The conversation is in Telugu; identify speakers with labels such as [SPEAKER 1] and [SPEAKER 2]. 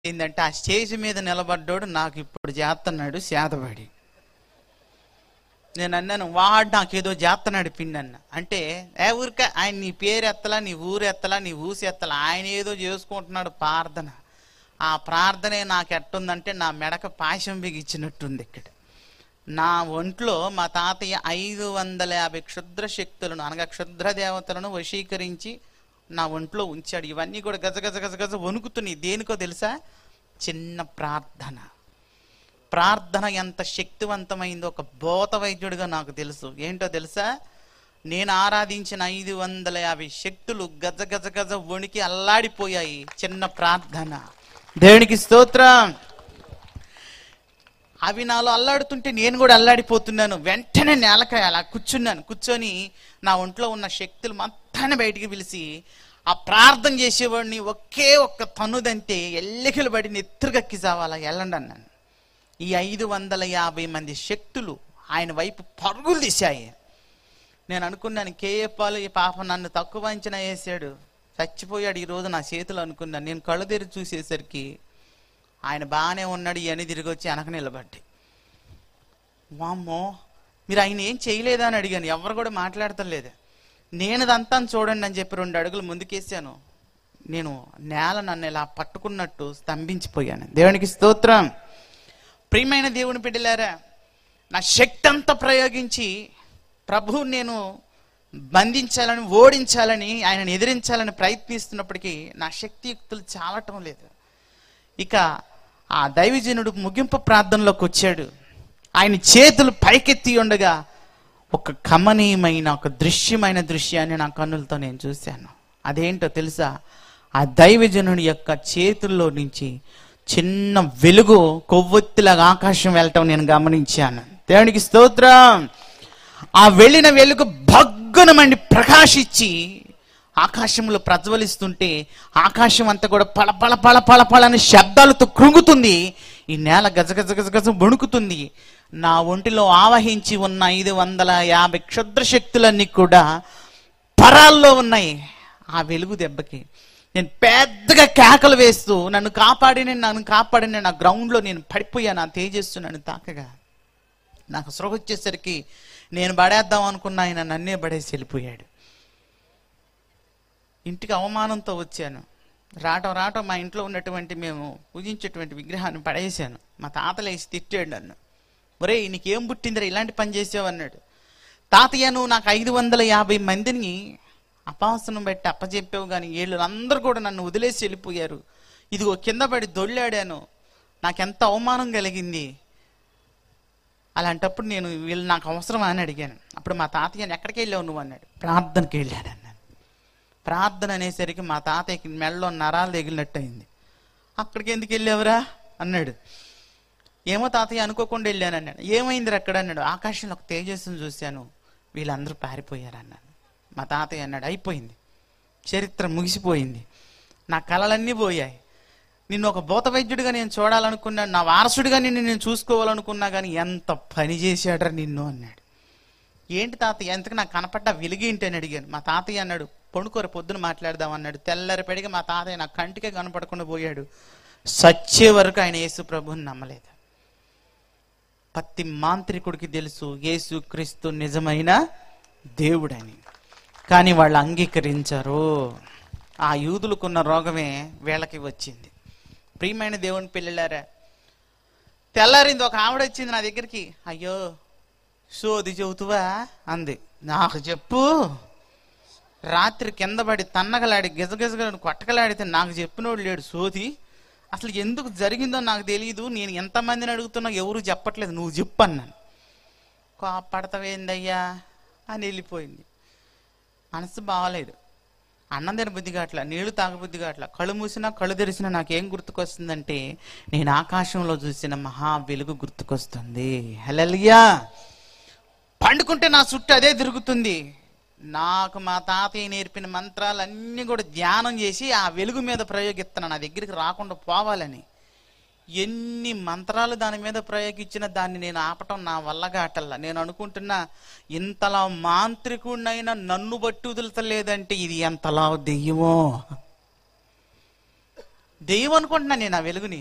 [SPEAKER 1] ఏంటంటే ఆ స్టేజ్ మీద నిలబడ్డాడు నాకు ఇప్పుడు చేస్తున్నాడు సేదబడి నేను అన్నాను వాడు నాకేదో చేస్తున్నాడు పిన్ అన్న అంటే ఏ ఊరిక ఆయన నీ పేరు ఎత్తలా నీ ఊరు ఎత్తలా నీ ఊసి ఎత్తలా ఆయన ఏదో చేసుకుంటున్నాడు ప్రార్థన ఆ ప్రార్థనే నాకు ఎట్టుందంటే నా మెడక పాశం బిగిచ్చినట్టుంది ఇక్కడ నా ఒంట్లో మా తాతయ్య ఐదు వందల యాభై క్షుద్ర శక్తులను అనగా క్షుద్ర దేవతలను వశీకరించి నా ఒంట్లో ఉంచాడు ఇవన్నీ కూడా గజ గజ గజ గజ వణుకుతున్నాయి దేనికో తెలుసా చిన్న ప్రార్థన ప్రార్థన ఎంత శక్తివంతమైందో ఒక భూత వైద్యుడిగా నాకు తెలుసు ఏంటో తెలుసా నేను ఆరాధించిన ఐదు వందల యాభై శక్తులు గజ గజ గజ వణికి అల్లాడిపోయాయి చిన్న ప్రార్థన దేవునికి స్తోత్రం అవి నాలో అల్లాడుతుంటే నేను కూడా అల్లాడిపోతున్నాను వెంటనే నేలకాయ అలా కూర్చున్నాను కూర్చొని నా ఒంట్లో ఉన్న శక్తులు మొత్తాన్ని బయటికి పిలిచి ఆ ప్రార్థన చేసేవాడిని ఒకే ఒక్క తన్నుదంతే ఎల్లికలు పడి నెత్తురుగక్కి చావాలా వెళ్ళండి అన్నాను ఈ ఐదు వందల యాభై మంది శక్తులు ఆయన వైపు పరుగులు తీశాయి నేను అనుకున్నాను కేఏపాలు ఈ పాప నన్ను తక్కువ అంచనా వేసాడు చచ్చిపోయాడు ఈరోజు నా చేతులు అనుకున్నాను నేను కళ్ళు తెరిచి చూసేసరికి ఆయన బాగానే ఉన్నాడు ఇవన్నీ తిరిగి వచ్చి వెనక నిలబడ్డాయి వామ్మో మీరు ఆయన ఏం చేయలేదా అని అడిగాను ఎవరు కూడా మాట్లాడతలేదు నేను దంతా చూడండి అని చెప్పి రెండు అడుగులు ముందుకేసాను నేను నేల నన్ను ఇలా పట్టుకున్నట్టు స్తంభించిపోయాను దేవునికి స్తోత్రం ప్రియమైన దేవుని బిడ్డలారా నా శక్తి అంతా ప్రయోగించి ప్రభు నేను బంధించాలని ఓడించాలని ఆయనను ఎదిరించాలని ప్రయత్నిస్తున్నప్పటికీ నా శక్తియుక్తులు చాలటం లేదు ఇక ఆ దైవజనుడు ముగింపు ప్రార్థనలోకి వచ్చాడు ఆయన చేతులు పైకెత్తి ఉండగా ఒక కమనీయమైన ఒక దృశ్యమైన దృశ్యాన్ని నా కన్నులతో నేను చూశాను అదేంటో తెలుసా ఆ దైవజనుడి యొక్క చేతుల్లో నుంచి చిన్న వెలుగు కొవ్వొత్తిలాగా ఆకాశం వెళ్ళటం నేను గమనించాను దేవునికి స్తోత్రం ఆ వెళ్ళిన వెలుగు భగ్గునమండి ప్రకాశించి ఆకాశంలో ప్రజ్వలిస్తుంటే ఆకాశం అంతా కూడా పళ పళ పళ పళ పళ అని శబ్దాలతో కృంగుతుంది ఈ నేల గజ గజ గజ గజ వణుకుతుంది నా ఒంటిలో ఆవహించి ఉన్న ఐదు వందల యాభై క్షుద్ర శక్తులన్నీ కూడా పరాల్లో ఉన్నాయి ఆ వెలుగు దెబ్బకి నేను పెద్దగా కేకలు వేస్తూ నన్ను కాపాడిన నన్ను కాపాడిన నా గ్రౌండ్లో నేను పడిపోయాను ఆ తేజస్సు నన్ను తాకగా నాకు సృహ వచ్చేసరికి నేను పడేద్దాం అనుకున్న ఆయన నన్నే పడేసి వెళ్ళిపోయాడు ఇంటికి అవమానంతో వచ్చాను రావటం రావటం మా ఇంట్లో ఉన్నటువంటి మేము పూజించేటువంటి విగ్రహాన్ని పడేసాను మా తాతలేసి తిట్టాడు నన్ను ఒరే నీకేం పుట్టిందిరా ఇలాంటి పని చేసావు అన్నాడు తాతయ్య నువ్వు నాకు ఐదు వందల యాభై మందిని అపాసనం పెట్టి అప్పచెప్పావు కానీ వీళ్ళు అందరూ కూడా నన్ను వదిలేసి వెళ్ళిపోయారు ఇదిగో కింద పడి దొళ్ళాడాను నాకెంత అవమానం కలిగింది అలాంటప్పుడు నేను వీళ్ళు నాకు అవసరమా అని అడిగాను అప్పుడు మా తాతయ్యని ఎక్కడికి వెళ్ళావు నువ్వు అన్నాడు ప్రార్థనకి వెళ్ళాడు అన్నాను ప్రార్థన అనేసరికి మా తాతయ్యకి మెడలో నరాలు తగిలినట్టు అయింది అక్కడికి ఎందుకు వెళ్ళావురా అన్నాడు ఏమో తాతయ్య అనుకోకుండా వెళ్ళాను అన్నాడు ఏమైంది అక్కడ అన్నాడు ఆకాశంలో ఒక తేజస్సును చూశాను వీళ్ళందరూ పారిపోయారు అన్నాను మా తాతయ్య అన్నాడు అయిపోయింది చరిత్ర ముగిసిపోయింది నా కళలన్నీ పోయాయి నిన్ను ఒక భూత వైద్యుడిగా నేను చూడాలనుకున్నాను నా వారసుడిగా నిన్ను నేను చూసుకోవాలనుకున్నా కానీ ఎంత పని చేశాడరా నిన్ను అన్నాడు ఏంటి తాతయ్య ఎంతకు నాకు కనపడ్డ వెలుగేంటి అని అడిగాను మా తాతయ్య అన్నాడు పొడుకోర పొద్దున మాట్లాడదాం అన్నాడు తెల్లరి పడిగా మా తాతయ్య నా కంటికే కనపడకుండా పోయాడు సచ్చే వరకు ఆయన యేసు ప్రభుని నమ్మలేదు ప్రతి మాంత్రికుడికి తెలుసు యేసు క్రీస్తు నిజమైన దేవుడని కానీ వాళ్ళు అంగీకరించరు ఆ యూదులకున్న రోగమే వీళ్ళకి వచ్చింది ప్రియమైన దేవుని పిల్లలారా తెల్లారింది ఒక ఆవిడ వచ్చింది నా దగ్గరికి అయ్యో సోది చెబుతువా అంది నాకు చెప్పు రాత్రి కింద పడి తన్నగలాడి గిజగిజగలను కొట్టకలాడితే నాకు చెప్పినోడు లేడు సోది అసలు ఎందుకు జరిగిందో నాకు తెలియదు నేను ఎంతమందిని అడుగుతున్నా ఎవరు చెప్పట్లేదు నువ్వు చెప్పు అన్నాను కోపడతావేందయ్యా అని వెళ్ళిపోయింది మనసు బాగలేదు అన్నం తిన బుద్ధి కావట్లా నీళ్లు తాగబుద్ధి కావట్లా కళ్ళు మూసినా కళ్ళు తెరిచినా నాకేం గుర్తుకొస్తుందంటే నేను ఆకాశంలో చూసిన మహా వెలుగు గుర్తుకొస్తుంది హలలియా పండుకుంటే నా చుట్టూ అదే తిరుగుతుంది నాకు మా తాతయ్య నేర్పిన మంత్రాలన్నీ కూడా ధ్యానం చేసి ఆ వెలుగు మీద ప్రయోగిస్తున్నాను నా దగ్గరికి రాకుండా పోవాలని ఎన్ని మంత్రాలు దాని మీద ప్రయోగించినా దాన్ని నేను ఆపటం నా వల్ల కాటల్లా నేను అనుకుంటున్నా ఇంతలా మాంత్రికుడినైనా నన్ను బట్టి వదులుతలేదంటే ఇది ఎంతలా దెయ్యమో దెయ్యం అనుకుంటున్నాను నేను ఆ వెలుగుని